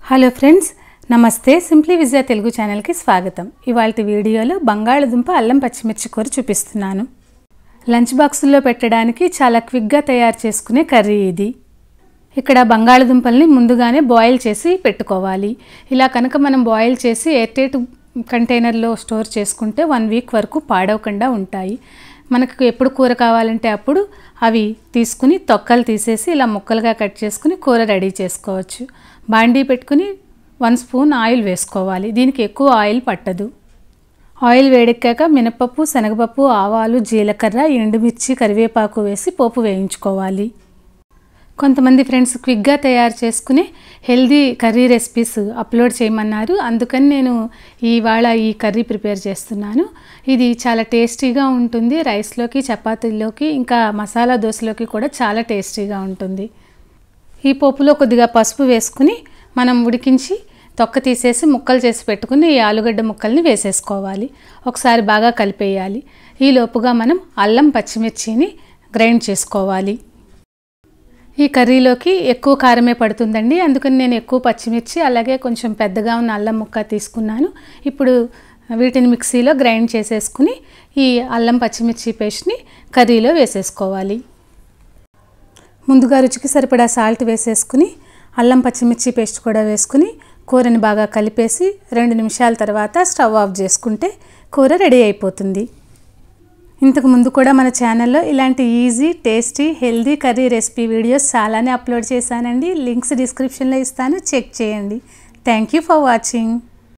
hello friends నమస్తే simply Vijaya Telugu ఛానల్కి స్వాగతం ఇవాళ వీడియోలో బంగాళదుంప అల్లం పచ్చిమిర్చి కూర చూపిస్తున్నాను లంచ్ బాక్సుల్లో పెట్టడానికి చాలా క్విక్గా తయారు చేసుకునే కర్రీ ఇది ఇక్కడ బంగాళదుంపల్ని ముందుగానే బాయిల్ చేసి పెట్టుకోవాలి ఇలా కనుక మనం బాయిల్ చేసి ఎయిర్టైట్ కంటైనర్లో స్టోర్ చేసుకుంటే వన్ వీక్ వరకు పాడవకుండా ఉంటాయి మనకు ఎప్పుడు కూర కావాలంటే అప్పుడు అవి తీసుకుని తొక్కలు తీసేసి ఇలా ముక్కలుగా కట్ చేసుకుని కూర రెడీ చేసుకోవచ్చు బాండీ పెట్టుకుని వన్ స్పూన్ ఆయిల్ వేసుకోవాలి దీనికి ఎక్కువ ఆయిల్ పట్టదు ఆయిల్ వేడెక్కాక మినపప్పు శనగపప్పు ఆవాలు జీలకర్ర ఎండుమిర్చి కరివేపాకు వేసి పోపు వేయించుకోవాలి కొంతమంది ఫ్రెండ్స్ క్విక్గా తయారు చేసుకుని హెల్దీ కర్రీ రెసిపీస్ అప్లోడ్ చేయమన్నారు అందుకని నేను ఇవాళ ఈ కర్రీ ప్రిపేర్ చేస్తున్నాను ఇది చాలా టేస్టీగా ఉంటుంది రైస్లోకి చపాతీలోకి ఇంకా మసాలా దోశలోకి కూడా చాలా టేస్టీగా ఉంటుంది ఈ పోపులో కొద్దిగా పసుపు వేసుకుని మనం ఉడికించి తొక్క తీసేసి ముక్కలు చేసి పెట్టుకుని ఈ ఆలుగడ్డ ముక్కల్ని వేసేసుకోవాలి ఒకసారి బాగా కలిపేయాలి ఈ లోపుగా మనం అల్లం పచ్చిమిర్చిని గ్రైండ్ చేసుకోవాలి ఈ కర్రీలోకి ఎక్కువ కారమే పడుతుందండి అందుకని నేను ఎక్కువ పచ్చిమిర్చి అలాగే కొంచెం పెద్దగా ఉన్న అల్లం ముక్క తీసుకున్నాను ఇప్పుడు వీటిని మిక్సీలో గ్రైండ్ చేసేసుకుని ఈ అల్లం పచ్చిమిర్చి పేస్ట్ని కర్రీలో వేసేసుకోవాలి ముందుగా రుచికి సరిపడా సాల్ట్ వేసేసుకుని అల్లం పచ్చిమిర్చి పేస్ట్ కూడా వేసుకుని కూరని బాగా కలిపేసి రెండు నిమిషాల తర్వాత స్టవ్ ఆఫ్ చేసుకుంటే కూర రెడీ అయిపోతుంది ఇంతకు ముందు కూడా మన ఛానల్లో ఇలాంటి easy tasty healthy curry recipe videos చాలానే అప్లోడ్ చేశానండి లింక్స్ డిస్క్రిప్షన్లో ఇస్తాను చెక్ చేయండి థ్యాంక్ యూ ఫర్ వాచింగ్